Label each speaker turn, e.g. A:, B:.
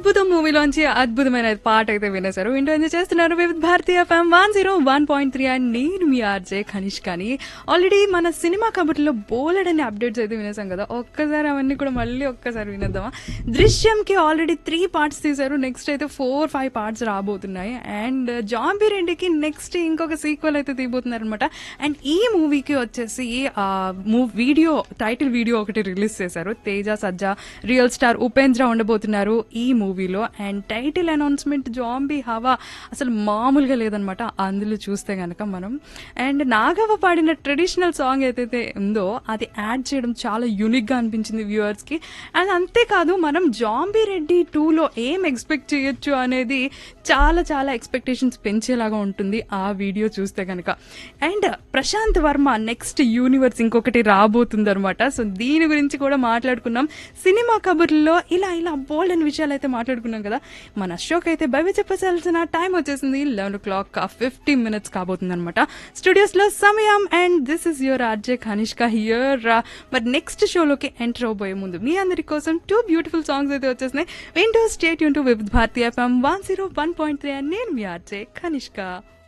A: అద్భుతం మూవీలోంచి అద్భుతమైన పాట అయితే వినేశారు ఇంటో ఎంజాయ్ చేస్తున్నారు Vividh Bharati FM one zero one point three and నేను మీ ఆర్జే ఖనిష్ కానీ ఆల్రెడీ మన సినిమా కబుర్లో బోలెడని అప్డేట్స్ అయితే వినేసాం కదా ఒక్కసారి అవన్నీ కూడా మళ్ళీ ఒక్కసారి వినేద్దామా దృశ్యంకి ఆల్రెడీ త్రీ పార్ట్స్ తీశారు నెక్స్ట్ అయితే ఫోర్ ఫైవ్ పార్ట్స్ రాబోతున్నాయి అండ్ జాంబీ రెడ్డికి నెక్స్ట్ ఇంకొక సీక్వెల్ అయితే తీయబోతున్నారు అనమాట అండ్ ఈ మూవీకి వచ్చేసి మూవ్ వీడియో టైటిల్ వీడియో ఒకటి రిలీజ్ చేశారు తేజ సజ్జా రియల్ స్టార్ ఉపేంద్ర ఉండబోతున్నారు ఈ మూవీలో అండ్ టైటిల్ అనౌన్స్మెంట్ జాంబీ హవా అసలు మామూలుగా లేదనమాట అందులో చూస్తే గనక మనం అండ్ నాగవ పాడిన ట్రెడిషనల్ సాంగ్ ఏదైతే ఉందో అది యాడ్ చేయడం చాలా యూనిక్ గా అనిపించింది వ్యూవర్స్ కి అండ్ అంతేకాదు మనం జాంబీ రెడ్డి టూలో ఏం ఎక్స్పెక్ట్ చేయొచ్చు అనేది చాలా చాలా ఎక్స్పెక్టేషన్స్ పెంచేలాగా ఉంటుంది ఆ వీడియో చూస్తే కనుక and Prashanth Varma next universe ఇంకొకటి రాబోతుంది అనమాట సో దీని గురించి కూడా మాట్లాడుకున్నాం సినిమా కబుర్లలో ఇలా ఇలా బోల్డ్ అని విషయాలు అయితే మాట్లాడుకున్నాం కదా మన షోకి అయితే బయట చెప్పాల్సిన టైం వచ్చేసింది eleven o'clock fifty minutes కాబోతుంది అనమాట స్టూడియోస్ లో సమయం and this is your RJ Kanishka here మరి నెక్స్ట్ షోలోకి ఎంటర్ అవబోయే ముందు మీ అందరి కోసం టూ బ్యూటిఫుల్ సాంగ్స్ అయితే వచ్చేసినాయి వింటూ స్టేట్ యూన్ to Vividh Bharati FM one zero one point three and నేను మీ ఆర్జే కనిష్క